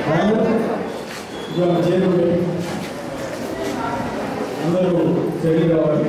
ఇవాళ చేరుకుని అందరూ చర్య కావాలి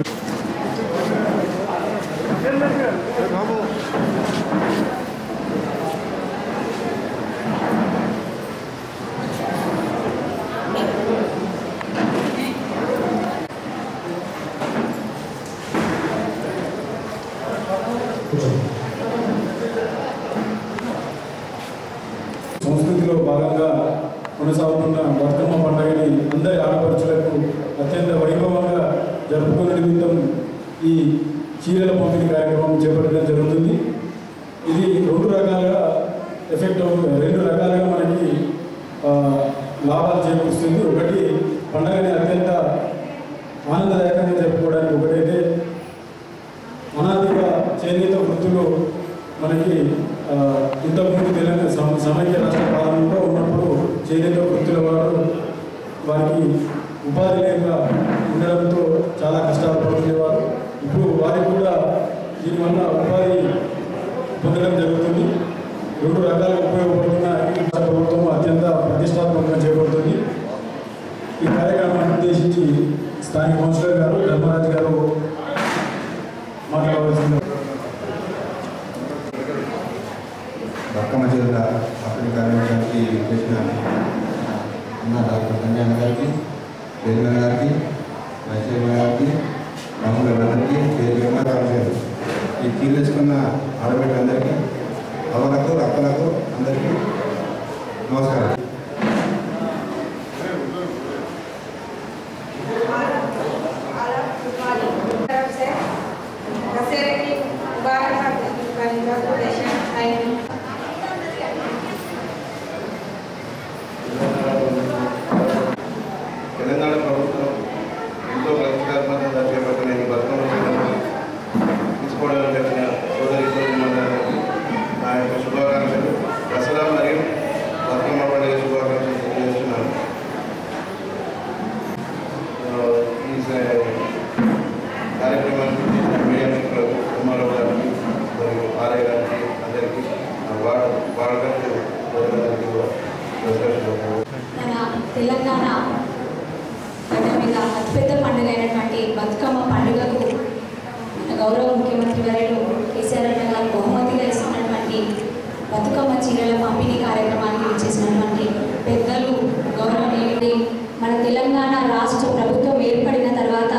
సంస్కృతిలో భాగంగా కొనసాగుతున్న బతుకమ్మ పండుగని అందరి ఆడపడుచులకు అత్యంత వైభవంగా జరుపుకునే నిమిత్తం ఈ చీరల పంపిణీ కార్యక్రమం చేపట్టడం జరుగుతుంది ఇది రెండు రకాలుగా ఎఫెక్ట్ అవుతుంది రెండు రకాలుగా మనకి ఆ, లాభాలు చేకూరుస్తుంది ఒకటి పండుగని అత్యంత ఆనందదాయకంగా జరుపుకోవడానికి ఒకటైతే అనాదిగా చేనేత వృత్తులు మనకి ఆ, ఇంతకుముందు తెలంగాణ సమ- సమైక్య రాష్ట్ర పాలనలో ఉన్నప్పుడు చేనేత వృత్తుల వారు వారికి ఉపాధి లేక ఉండడంతో చాలా కష్టాలు పడుతుండేవారు ఇప్పుడు వారికి కూడా దీనివల్ల ఉపాధి పొందడం జరుగుతుంది రెండు రకాలుగా ఉపయోగపడుతున్న ఈ రాష్ట్ర ప్రభుత్వం అత్యంత ప్రతిష్టాత్మకంగా చేపడుతుంది ఈ కార్యక్రమాన్ని ఉద్దేశించి స్థానిక కౌన్సిలర్ గారు ధర్మరాజు గారు మాట్లాడవలసింది బతుకమ్మ జిల్లా అప్పటి కార్యక్రమానికి చేసిన అన్న డాక్టర్ కళ్యాణ్ గారికి చైర్మన్ గారికి వైస్ చైర్మన్ గారికి కౌన్సిలర్ అందరికీ చైర్మన్ గారు ఈ కీలు తెచ్చుకున్న ఆడబిడ్డలందరికీ అవలకు అక్కలకు అందరికీ నమస్కారం तरफ से दशहरे की मुबारक कंग्रेचुलेशन थैंक यू తెలంగాణ ప్రభుత్వం ఎంతో ప్రతిష్టాత్మకంగా చేపట్టిన ఈ బతుకమ్మ చీరను తీసుకోవడం జరిగిన సోదరి సోదరిమందరికీ నా యొక్క శుభాకాంక్షలు దసరా మరియు బతుకమ్మ పండుగ శుభాకాంక్షలు తెలియజేస్తున్నాను ఆ, ఈ స- కార్యక్రమానికి చేసిన మీడియా మిత్రులకు కుమారావు గారికి మరియు ఆర్య గారికి అందరికీ ఆ, వార్డు వార్డు గారికి అందరికీ కూడా దసరా శుభాకాంక్షలు మన తెలంగాణ గడ్డ మీద అతిపెద్ద పండుగ అయినటువంటి బతుకమ్మ పండుగకు మన గౌరవ ముఖ్యమంత్రి వర్యులు కేసీఆర్ అన్న గారు బహుమతిగా ఇస్తున్నటువంటి బతుకమ్మ చీరల పంపిణీ కార్యక్రమానికి వచ్చేసినటువంటి పెద్దలు గౌరవనీయుడి మన తెలంగాణ రాష్ట్ర ప్రభుత్వం ఏర్పడిన తర్వాత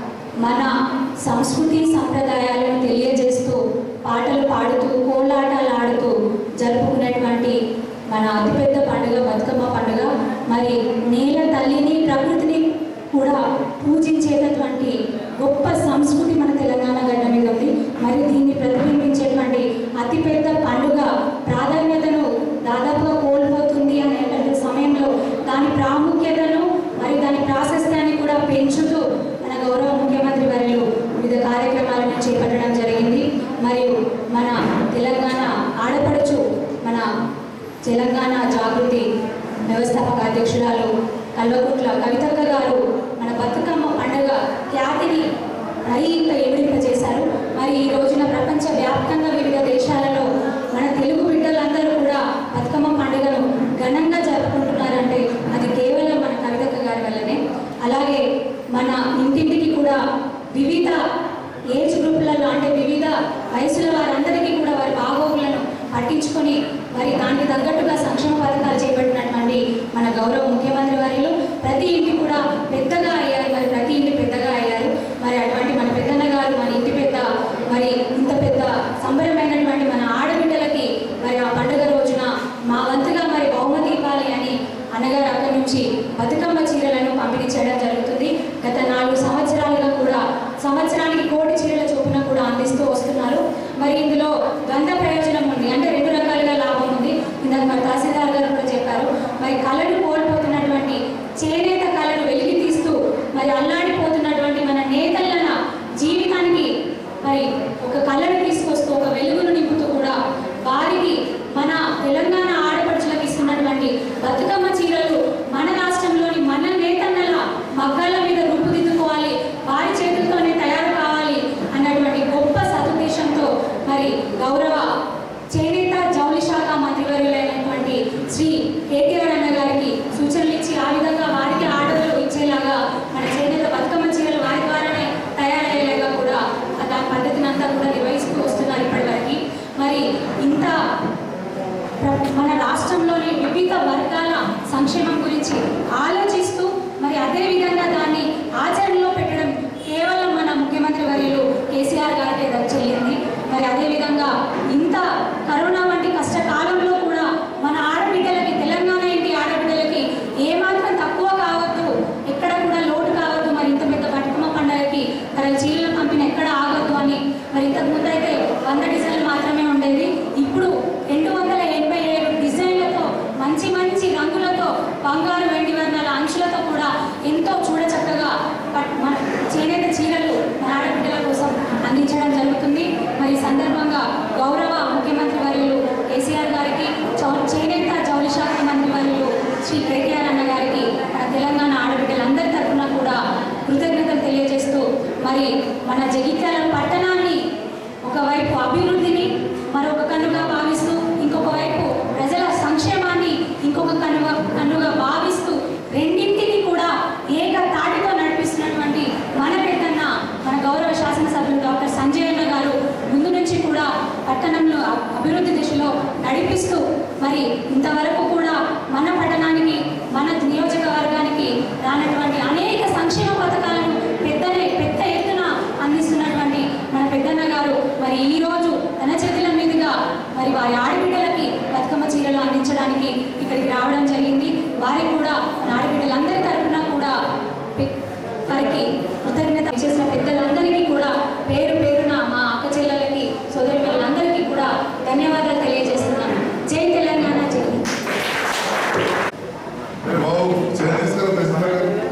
మన సంస్కృతి సంప్రదాయాలను తెలియజేస్తూ పాటలు పాడుతూ కోలాటాలు ఆడుతూ జరుపుకునేటువంటి మన అతిపెద్ద పండుగ బతుకమ్మ పండుగ మరి నేల తల్లిని ప్రకృతిని కూడా పూజించేటటువంటి గొప్ప సంస్కృతి మన తెలంగాణ గడ్డ మీద ఉంది మరి దీన్ని ప్రతిబింబించేటువంటి అతిపెద్ద పండుగ ప్రాధాన్యతను దాదాపుగా కోల్పోతుంది అనేటువంటి సమయంలో దాని ప్రాముఖ్యతను మరి దాని ప్రాశస్త్యాన్ని కూడా పెంచుతూ మన గౌరవ ముఖ్యమంత్రి వర్యులు వివిధ కార్యక్రమాలను చేపట్టడం జరిగింది మరియు మన తెలంగాణ ఆడపడుచు మన తెలంగాణ జాగృతి వ్యవస్థాపక అధ్యక్షురాలు కల్వకుట్ల కవితక్క గారు మన బతుకమ్మ పండుగ ఖ్యాతిని మరింత ఎవిడింపజేశారు మరి ఈ రోజున ప్రపంచ వ్యాప్తంగా వివిధ దేశాలలో మన తెలుగు బిడ్డలందరూ కూడా బతుకమ్మ పండుగను ఘనంగా జరుపుకుంటున్నారంటే అది కేవలం మన కవితక్క గారి వల్లనే అలాగే మన ఇంటింటికి కూడా వివిధ ఏజ్ గ్రూపులలో అంటే వివిధ వయసుల వారందరికీ కూడా వారి బాగోగులను పట్టించుకొని మరి దానికి తగ్గట్టుగా సంక్షేమ పథకాలు చేపట్టినటువంటి మన గౌరవ ముఖ్యమంత్రి వారిలో ప్రతి ఇంటి కూడా పెద్దగా అయ్యారు మరి ప్రతి ఇంటి పెద్దగా అయ్యారు మరి అటువంటి మన పెద్దన్న గారు మన ఇంటి పెద్ద మరి ఇంత పెద్ద సంబరమైనటువంటి మన ఆడబిడ్డలకి మరి ఆ పండుగ రోజున మా వంతుగా మరి బహుమతి ఇవ్వాలి అని అన్నగారు అక్కడి నుంచి బతుకమ్మ చీరలను పంపిణీ చేయడం జరుగుతుంది గత నాలుగు సంవత్సరాలుగా కూడా సంవత్సరానికి కోటి చీరల చొప్పున కూడా అందిస్తూ వస్తున్నారు మరి ఇందులో గంధ ప్రయోజనం ఉంది అంటే రెండు రకాలుగా లాభం ఉంది ఇందాక మరి తహసీల్దార్ గారు కూడా చెప్పారు మరి కళను కోల్పోతున్నటువంటి చేనేత కళను వెలికి తీస్తూ మరి అల్లాడిపోతున్నటువంటి మన నేతల జీవితానికి మరి ఒక కళను తీసుకొస్తూ ఒక వెలుగును నింపుతూ కూడా వారికి మన తెలంగాణ ఆడపడుచులకు ఇస్తున్నటువంటి బతుకమ్మ చీరలు మన రాష్ట్రంలోని మన నేతన్నల మగ్గాల మీద రూపుదిద్దుకోవాలి వారి చేతులతోనే తయారు కావాలి అన్నటువంటి గొప్ప సదుద్దేశంతో మరి గౌరవ చేనేత జౌలి శాఖ మంత్రివర్యులైనటువంటి మన రాష్ట్రంలోని వివిధ వర్గాల సంక్షేమం గురించి ఆలోచిస్తూ మరి అదే విధంగా దాన్ని ఆచరణలో పెట్టడం కేవలం మన ముఖ్యమంత్రి వర్యులు కేసీఆర్ గారికి చెల్లింది మరి అదేవిధంగా ఇంత కరోనా వంటి కష్టకాలంలో కూడా మన ఆడబిడ్డలకి తెలంగాణ ఇంటి ఆడబిడ్డలకి ఏమాత్రం తక్కువ కావద్దు ఎక్కడ కూడా లోటు కావద్దు మరి ఇంత పెద్ద బతుకమ్మ పండుగకి మరి చీరల పంపిన ఎక్కడ ఆగొద్దు అని మరి ఇంతకు ముందు అయితే వంద డిజైన్లు మాత్రమే ఉండేది ఇప్పుడు రెండు వందల ఎనభై ఏడు డిజైన్లతో మంచి మంచి రంగులతో బంగారు వెండి వర్ణాల అంచులతో కూడా ఎంతో చూడచక్కగా పట్- మన చేనేత చీరలు మన ఆడబిడ్డల కోసం అందించడం జరుగుతుంది మరి ఈ సందర్భంగా గౌరవ ముఖ్యమంత్రి వర్యులు కేసీఆర్ గారికి చౌ- చేనేత జౌలి శాఖ మంత్రి వర్యులు శ్రీ కేటీఆర్ అన్న గారికి మన తెలంగాణ ఆడబిడ్డలందరి తరఫున కూడా కృతజ్ఞతలు తెలియజేస్తూ మరి మన జగిత్యాల పట్టణాన్ని ఒకవైపు అభివృద్ధిని మరొక కన్నుగా భావిస్తూ ఇంకొక వైపు ప్రజల సంక్షేమాన్ని ఇంకొక కన్నుగా కన్నుగా భావిస్తూ రెండింటిని కూడా ఏక తాటితో నడిపిస్తున్నటువంటి మన పెద్దన్న మన గౌరవ శాసనసభ్యులు డాక్టర్ సంజయ్ అన్న గారు ముందు నుంచి కూడా పట్టణంలో అ- అభివృద్ధి దిశలో నడిపిస్తూ మరి ఇంతవరకు కూడా మన పట్టణానికి మన నియోజకవర్గానికి రానటువంటి అనేక సంక్షేమ పథకాలను పెద్దనే పెద్ద ఎత్తున అందిస్తున్నటువంటి మన పెద్దన్న గారు మరి ఈ రోజు తన చేతుల మీదుగా మరి వారి ఆడబిడ్డలకి బతుకమ్మ చీరలు అందించడానికి ఇక్కడికి రావడం జరిగింది వారికి కూడా మన ఆడబిడ్డలందరి తరఫున కూడా పె- వారికి కృతజ్ఞత చేసిన పెద్దలందరికీ కూడా పేరు పేరున మా అక్క చెల్లెలకి సోదరి పిల్లలందరికీ కూడా ధన్యవాదాలు తెలియజేస్తున్నాను జై తెలంగాణ జై హింద్. బాబు చైనీస్ కదా తెస్తారా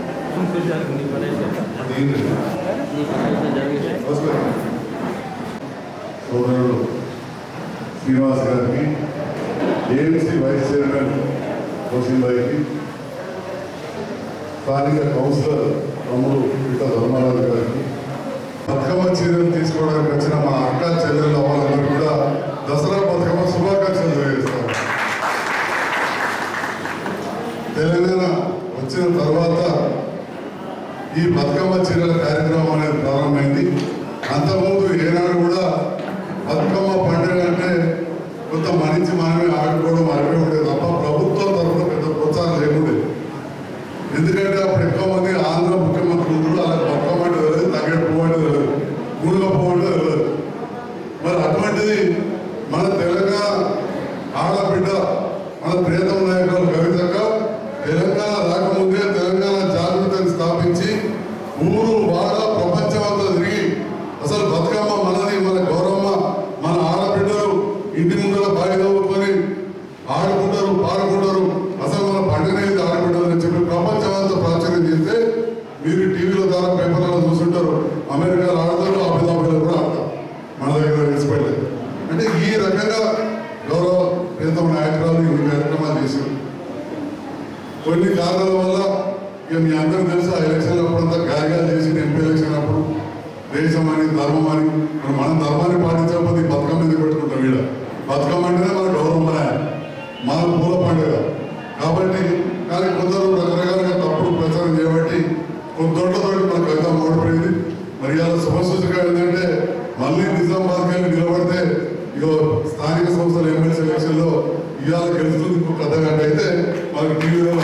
దీన్ని నమస్కారం సోదరుడు శ్రీనివాస్ గారికి ఏఎంసీ వైస్ చైర్మన్ హోసిన్ భాయ్కి స్థానిక కౌన్సిలర్ తమ్ముడు పిట్ట ధర్మరాజు గారికి బతుకమ్మ చీరలు తీసుకోవడానికి వచ్చిన మా అక్క చెల్లెళ్ళు అవ్వాలందరూ కూడా దసరా బతుకమ్మ శుభాకాంక్షలు తెలియజేస్తాను తెలంగాణ వచ్చిన తర్వాత ఈ బతుకమ్మ చీరల కార్యక్రమం అనేది ప్రారంభమైంది అంతకుముందు ఏనాడు కూడా బతుకమ్మ పండుగ అంటే కొంత మనిషి మనమే ఆడుకోవడం అరవే ఉండేది తప్ప ప్రభుత్వం తరఫున పెద్ద ప్రోత్సాహం లేకుండేది ఎందుకంటే అప్పుడు ఎక్కువ మంది ఆంధ్ర ముఖ్యమంత్రులు కూడా అలా బతుకమ్మ అంటే తెలియదు తగ్గడ పువ్వు అంటే తెలియదు మునుగ పువ్వు అంటే తెలియదు మరి అటువంటిది మన తెలంగాణ ఆడబిడ్డ మన ప్రియతమ నాయకులు కవితక్క తెలంగాణ రాకముందే తెలంగాణ జాగృతిని స్థాపించి ఊరు వాడ ప్రపంచం అంతా తిరిగి అసలు బతుకమ్మ మనది మన గౌరమ్మ మన ఆడబిడ్డలు ఇంటి ముందర బావి నవ్వుకొని ఆడుకుంటారు పాడుకుంటారు అసలు మన పండుగ ఇది ఆడబిడ్డలు అని చెప్పి ప్రపంచం అంతా ప్రాచుర్యం చేస్తే మీరు టీవీల ద్వారా పేపర్లలో చూస్తుంటారు అమెరికాలో ఆడతారు అబుదాబిలో కూడా ఆడతారు మన దగ్గర తెలిసిపోయింది అంటే ఈ రకంగా గౌరవ ప్రియతమ నాయకురాలు ఇన్ని కార్యక్రమాలు చేశారు కొన్ని కారణాల వల్ల ఇక మీ అందరూ తెలుసు ఆ ఎలక్షన్ అప్పుడంతా గాయగాలు చేసి ఎంపీ ఎలక్షన్ అప్పుడు దేశం అని ధర్మం అని మరి మనం ధర్మాన్ని పాటించకపోతే ఈ బతుకమ్మ మీద పెట్టుకుంటాం వీడ బతుకమ్మ అంటేనే మన గౌరవమైన మన పూల పండుగ కాబట్టి కానీ కొందరు రకరకాలుగా తప్పుడు ప్రచారం చేయబట్టి కొంతోట్లతో మన కవిత ఓడిపోయింది మరి ఇలా శుభసూచక ఏంటంటే మళ్ళీ నిజామాబాద్కి వెళ్ళి నిలబడితే ఇగో స్థానిక సంస్థల ఎమ్మెల్సీ ఎలక్షన్ లో ఇవాళ గెలుస్తుంది ఇంకో కథ గంట అయితే మనకి టీవీలో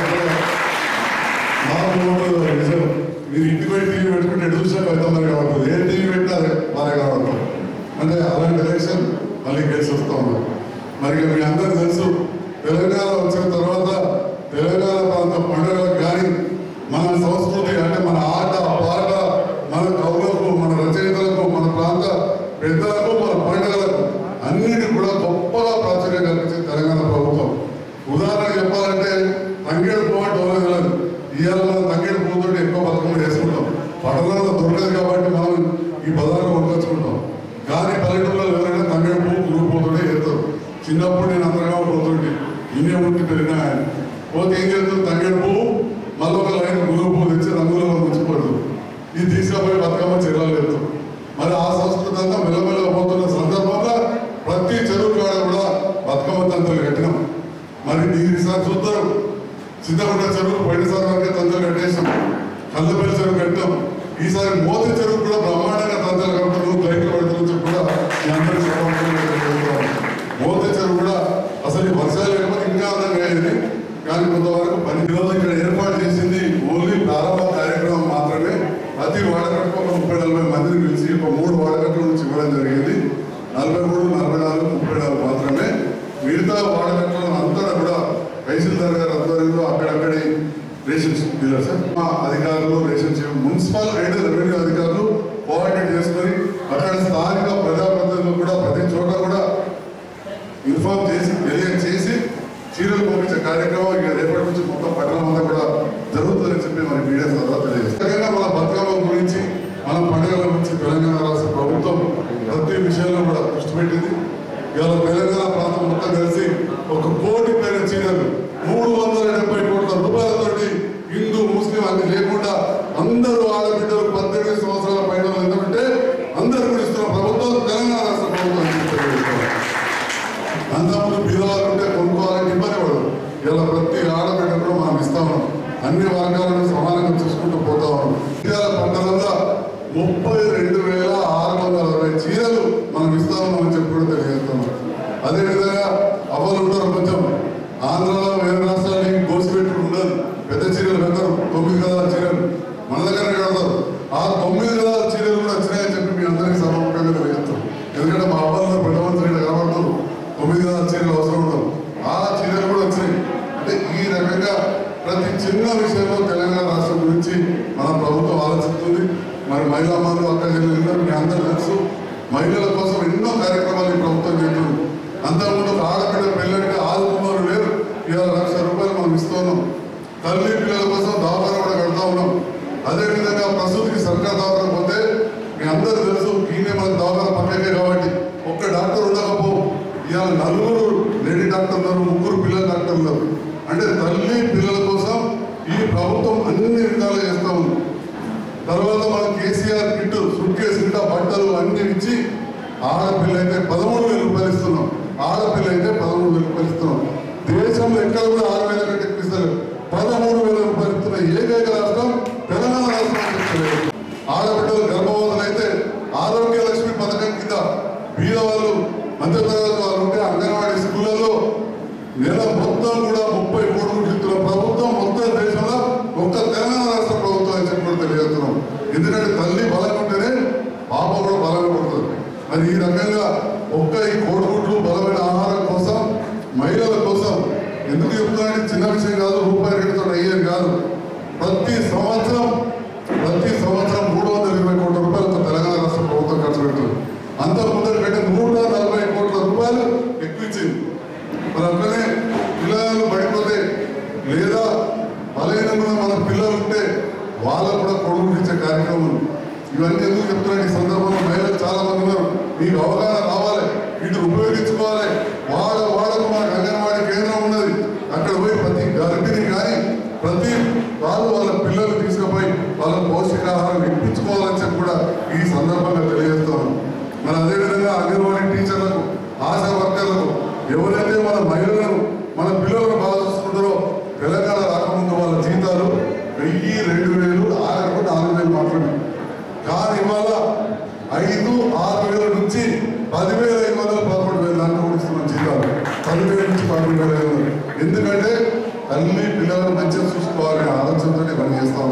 మామూలు నిజం మీరు ఇంటికి పోయి టీవీ పెట్టుకుంటే ఎటు చూసినా కవిత మరి కావట్లేదు ఏ టీవీ పెట్టినా అదే మారే కావట్లేదు అంటే అలాంటి ఎలక్షన్ మళ్ళీ గెలిచి వస్తా ఉన్నాం మరి ఇక మీ అందరూ తెలుసు తెలంగాణ వచ్చిన తర్వాత తెలంగాణ ప్రాంత పండుగలకు కానీ మన సంస్కృతి అంటే మన ఆట పాట మన కవులకు మన రచయితలకు మన ప్రాంత పెద్దలకు మన పండుగలకు అన్నిటి కూడా గొప్పగా ప్రాచుర్యం కల్పించింది తెలంగాణ ప్రభుత్వం ఉదాహరణ చెప్పాలంటే తంగేడు పువ్వు అంటే ఎవరో తెలియదు ఇవాళ మనం తంగేడు పువ్వుతో ఎక్కువ బతుకమ్మ చేసుకుంటాం పట్టణంలో దొరకదు కాబట్టి మనం ఈ బజార్లో కొనుకొచ్చుకుంటాం కానీ పల్లెటూరులో ఎవరైనా తంగేడు పువ్వు పురుగు పోతుంటే చేస్తారు చిన్నప్పుడు నేను అంతగా పోతుంటే ఇన్నే ఉంటే పెరిగినా ఆయన. పోతే ఏం చేస్తుంది తంగేడు పువ్వు మళ్ళీ ఒక లైన్ గురువు పువ్వు తెచ్చి రంగులలో ఉంచిపోతుంది ఇది తీసుకుపోయి బతుకమ్మ చీరలు ఎత్తాం మరి ఆ సంస్కృతి అంతా మెల్లమెల్లగా పోతున్న సందర్భంగా ప్రతి చెరువు కాడ కూడా బతుకమ్మ తంతులు కట్టినాం మరి ఈసారి చూస్తారు సిద్ధగుండ చెరువు పోయినసారి వరకే తంతులు కట్టేసాం కళ్ళపల్లి చెరువు కట్టాం ఈసారి మోతి చెరువు కూడా బ్రహ్మాండంగా తంతులు కడుతున్నాం లైట్లు పెడుతున్న కూడా మీ అందరికీ శుభాకాంక్షలు తెలియజేస్తున్నాం. మోతి చెరువు కూడా అసలు ఈ వర్షాలు లేకపోతే కానీ కొంతవరకు పని రోజు ఇక్కడ ఏర్పాటు చేసింది ఓన్లీ ప్రారంభ కార్యక్రమం మాత్రమే ప్రతి వాడకట్టుకు ఒక ముప్పై నలభై మందిని పిలిచి ఒక మూడు వాడకట్ల నుంచి ఇవ్వడం జరిగింది నలభై మూడు నలభై నాలుగు ముప్పై నాలుగు మాత్రమే మిగతా వాడకట్లను అంతా కూడా తహసీల్దార్ గారి ఆధ్వర్యంలో అక్కడక్కడి రేషన్స్ డీలర్ సార్ మా అధికారులు రేషన్స్ మున్సిపల్ అండ్ రెవెన్యూ అధికారులు కోఆర్డినేట్ చేసుకొని అక్కడ స్థానిక ప్రజాప్రతినిధులు కూడా ప్రతి చోట కూడా ఇన్ఫార్మ్ చేసి తెలియజేసి చీరలు పంపించే కార్యక్రమం ఇక రేపటి నుంచి మొత్తం పట్టణం అంతా కూడా జరుగుతుందని చెప్పి మరి మీడియా ద్వారా తెలియజేస్తారు మన బతుకమ్మ గురించి మన పండుగల గురించి తెలంగాణ రాష్ట్ర ప్రభుత్వం ప్రతి విషయంలో కూడా దృష్టి పెట్టింది ఇవాళ తెలంగాణ ప్రాంతం మొత్తం కలిసి ఒక కోటి పైన చీరలు మూడు వందల డెబ్బై కోట్ల రూపాయలతోటి హిందూ ముస్లిం అన్ని లేకుండా అందరూ ఆడబిడ్డలు పద్దెనిమిది సంవత్సరాల పైన ఎందుకంటే అందరూ కూడా ఇస్తున్న ప్రభుత్వం తెలంగాణ రాష్ట్ర ప్రభుత్వం అని చెప్పి తెలియజేస్తున్నారు. అంతకుముందు బీదవాళ్ళు ఉంటే కొనుక్కోవాలని ఇబ్బంది పడదు ఇలా ప్రతి ఆడబిడ్డ కూడా మనం ఇస్తాము అన్ని వర్గాలను సమానంగా చూసుకుంటూ పోతా ఉన్నాం ఇవాళ పంటలలో ముప్పై రెండు వేల ఆరు వందల అరవై చీరలు మనం ఇస్తా ఉన్నామని చెప్పి కూడా తెలియజేస్తున్నాం అదేవిధంగా అవ్వలు ఉంటారు కొంచెం ఆంధ్రాలో వేరే రాష్ట్రాలకి గోసిపెట్టుడు ఉండదు పెద్ద చీరలు పెడతారు తొమ్మిది గదాల చీరలు మన దగ్గర కడతారు ఆ తొమ్మిది గదాల చీరలు కూడా వచ్చినాయని చెప్పి మీ అందరికీ సమర్పంగా తెలియజేస్తాం ఎందుకంటే మా అవ్వల్లో పెద్దమంత్రి కనబడుతూ తొమ్మిది గదాల చీరలు అవసరం ఉండదు ఆ చీరలు కూడా వచ్చినాయి అంటే ఈ రకంగా ప్రతి చిన్న విషయంలో తెలంగాణ రాష్ట్రం గురించి మన ప్రభుత్వం ఆలోచిస్తుంది మరి మహిళా మందులు అక్క చెల్లెలు మీ అందరూ తెలుసు మహిళల కోసం ఎన్నో కార్యక్రమాలు ఈ ప్రభుత్వం చేస్తుంది అంతకుముందు ఒక ఆడపిల్ల పెళ్ళంటే ఆదుకున్నారు లేరు ఇవాళ లక్ష రూపాయలు మనం ఇస్తున్నాం తల్లి పిల్లల కోసం దవాఖాన కూడా కడతా ఉన్నాం అదేవిధంగా ప్రసూతికి సర్కార్ దవాఖాన పోతే మీ అందరూ తెలుసు ఈయనే మన దవాఖాన పక్కకే కాబట్టి ఒక్క డాక్టర్ ఉండకపో ఇవాళ నలుగురు లేడీ డాక్టర్ ఉన్నారు ముగ్గురు పిల్లల డాక్టర్ ఉన్నారు అంటే తల్లి పిల్లల కోసం ఈ ప్రభుత్వం అన్ని విధాలు చేస్తా ఉంది తర్వాత మనం కేసీఆర్ కిట్ సూట్ కేసు నిండా బట్టలు అన్ని ఇచ్చి ఆడపిల్ల అయితే పదమూడు వేల రూపాయలు ఇస్తున్నాం ఆడపిల్ల అయితే పదమూడు వేల రూపాయలు ఇస్తున్నాం దేశంలో ఎక్కడ కూడా ఆరు వేల కంటే ఎక్కువ ఇస్తారు పదమూడు వేల రూపాయలు ఇస్తున్న ఏకైక రాష్ట్రం తెలంగాణ రాష్ట్రం అని చెప్తలేదు. ఆడబిడ్డలు గర్భవతులు అయితే ఆరోగ్య లక్ష్మి పథకం కింద బీద వాళ్ళు మధ్యతరగతి వాళ్ళు ఉంటే అంగన్వాడీ స్కూళ్ళలో నెల మొత్తం కూడా ముప్పై కోట్లు ఇస్తున్న ప్రభుత్వం మొత్తం దేశంలో ఒక్క తెలంగాణ రాష్ట్ర ప్రభుత్వం అని చెప్పి కూడా తెలియజేస్తున్నాం ఎందుకంటే తల్లి బలంగా ఉంటేనే పాప కూడా బలంగా పడుతుంది మరి ఈ రకంగా ఒక్క ఈ కోడిగుడ్లు బలమైన ఆహారం కోసం మహిళల కోసం ఎందుకు చెప్తున్నానంటే చిన్న విషయం కాదు రూపాయి రేటుతో అయ్యేది కాదు ప్రతి సంవత్సరం ప్రతి సంవత్సరం మూడు వందల ఇరవై కోట్ల రూపాయలతో తెలంగాణ రాష్ట్ర ప్రభుత్వం ఖర్చు పెడుతుంది అంత ముందర కంటే నూట నలభై కోట్ల రూపాయలు ఎక్కువ ఇచ్చింది మరి అట్లనే పిల్లలు పడిపోతే లేదా బలహీనంగా మన పిల్లలు ఉంటే వాళ్ళకు కూడా కొడుకు ఇచ్చే కార్యక్రమం ఉంది. ఇవన్నీ ఎందుకు చెప్తున్నాను ఈ సందర్భంలో మహిళలు చాలా మంది ఉన్నారు మీకు అవగాహన రావాలి వీటిని ఉపయోగించుకోవాలి వాడ వాడకు మనకు అంగన్వాడీ కేంద్రం ఉన్నది అక్కడ పోయి ప్రతి గర్భిణి కానీ ప్రతి వాళ్ళు వాళ్ళ పిల్లలు తీసుకుపోయి వాళ్ళ పౌష్టికాహారం ఇప్పించుకోవాలని చెప్పి కూడా ఈ సందర్భంగా తెలియజేస్తాను మరి అదేవిధంగా అంగన్వాడీ టీచర్లకు ఆశా వర్కర్లకు ఎవరైతే మన మహిళలను మన పిల్లలను బాగా చూసుకుంటారో తెలంగాణ రాకముందు వాళ్ళ జీతాలు వెయ్యి రెండు వేలు ఆఖరికి నాలుగు వేలు మాత్రమే కానీ ఇవాళ ఐదు ఆరు వేల నుంచి పదివేల ఐదు వందల పదకొండు వేల దాంట్లో కూడా ఇస్తున్నాం జీతాలు పదివేల నుంచి పదకొండు వేల ఐదు వందలు ఎందుకంటే తల్లి పిల్లలను మంచిగా చూసుకోవాలనే ఆలోచనతో పని చేస్తాము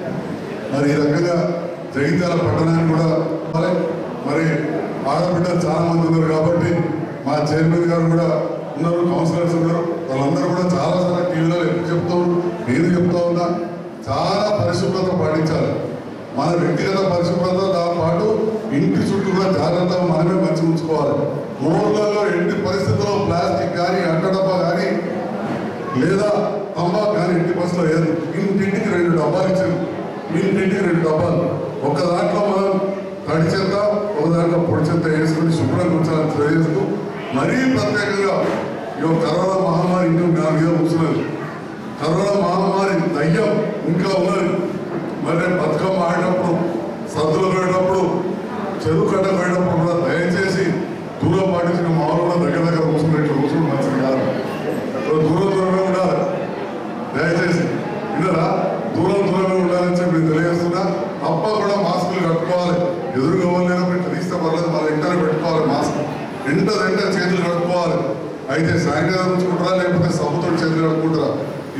మరి ఈ రకంగా జగిత్యాల పట్టణాన్ని కూడా మరి మరి ఆడబిడ్డలు చాలా మంది ఉన్నారు కాబట్టి మా చైర్మన్ గారు కూడా ఉన్నారు కౌన్సిలర్స్ ఉన్నారు వాళ్ళందరూ కూడా చాలా సార్లు టీవీలో ఎప్పుడు చెప్తూ నేను చెప్తా ఉన్నా చాలా పరిశుభ్రత పాటించాలి మన వ్యక్తిగత పరిశుభ్రత దాంతో పాటు ఇంటి చుట్టూ కూడా జాగ్రత్తగా మనమే మంచి ఉంచుకోవాలి ఊర్లలో ఎట్టి పరిస్థితుల్లో ప్లాస్టిక్ కానీ అట్టడబ్బా కానీ లేదా తంబాకు కానీ ఇంటి బస్సులో లేదు ఇంటింటికి రెండు డబ్బాలు ఇచ్చారు ఇంటింటికి రెండు డబ్బాలు ఒక దాంట్లో మనం తడి చెత్త ఒక దాంట్లో పొడి చెత్త వేసుకుని శుభ్రంగా ఉంచాలని తెలియజేస్తూ మరీ ప్రత్యేకంగా ఈ యొక్క కరోనా మహమ్మారి ఇంకా నాలుగేళ్ళు కూర్చున్నది కరోనా మహమ్మారి దయ్యం ఇంకా ఉన్నది మరి రేపు బతుకమ్మ ఆడేటప్పుడు సద్దులు పోయేటప్పుడు చెరువు కట్ట పోయేటప్పుడు కూడా దయచేసి దూరం పాటించిన మామూలు కూడా దగ్గర దగ్గర కూర్చున్నట్టు కూర్చుని మంచిది కాదు ఓ దూరం దూరమే ఉండాలి దయచేసి వినరా దూరం దూరమే ఉండాలని చెప్పి నేను తెలియజేస్తున్నా తప్ప కూడా మాస్కులు కట్టుకోవాలి ఎదురుగా ఇవ్వలేనప్పుడు ఇట్లా తీస్తే పర్లేదు మన ఇంటనే పెట్టుకోవాలి మాస్క్ ఇంట వెంట చేతులు కట్టుకోవాలి అయితే శానిటైజర్ ఉంచుకుంటారా లేకపోతే సబ్బుతో చేతులు కట్టుకుంటారా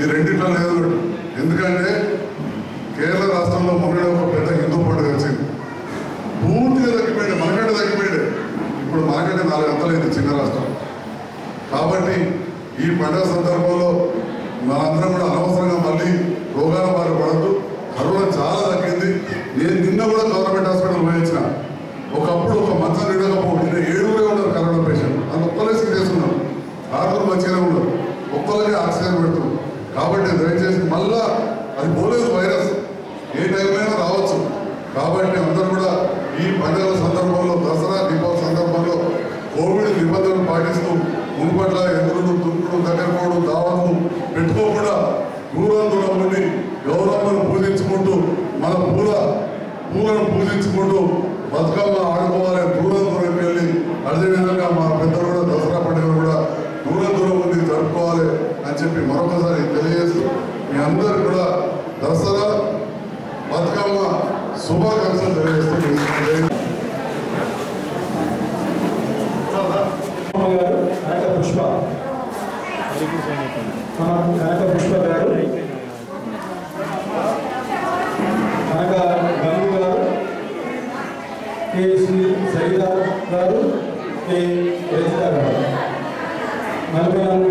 సందర్భంలో మనందరం కూడా అనవసరంగా మళ్ళీ రోగాల బారి పడద్దు కరోనా చాలా తగ్గింది నేను నిన్న కూడా గవర్నమెంట్ హాస్పిటల్ పోయించిన ఒకప్పుడు ఒక మంచం నిండకపోవు నిన్న ఏడుగురే ఉన్నారు కరోనా పేషెంట్ అందులో ఒక్కరే సీరియస్ ఉన్నారు ఆరుగురు మంచిగానే ఉన్నారు ఒక్కరికి ఆక్సిజన్ పెడుతున్నారు కాబట్టి దయచేసి మళ్ళా అది పోలేదు వైరస్ ఏ టైంలో రావచ్చు కాబట్టి అందరూ కూడా ఈ పండుగల సందర్భంలో దసరా దీపావళి సందర్భంలో కోవిడ్ నిబంధనలు పాటిస్తూ మునుపట్ల ఎదురుడు తుంపుడు దగ్గర పోవడం దావత్లు పెట్టుకోకుండా దూరం దూరం నుండి గౌరమ్మను పూజించుకుంటూ మన పూల పూలను పూజించుకుంటూ బతుకమ్మ ఆడుకోవాలి దూరం దూరం వెళ్ళి అదేవిధంగా మా పెద్దలు కూడా దసరా పండుగను కూడా దూరం దూరం నుండి జరుపుకోవాలి అని చెప్పి మరొకసారి తెలియజేస్తూ మీ అందరు కూడా దసరా బతుకమ్మ శుభాకాంక్షలు తెలియజేస్తూ అమ్మ గారు కనక పుష్ప మన కనక పుష్ప గారు కనక గంగు గారు కె శ్రీ సరిత గారు కె రజిత గారు నలభై నాలుగు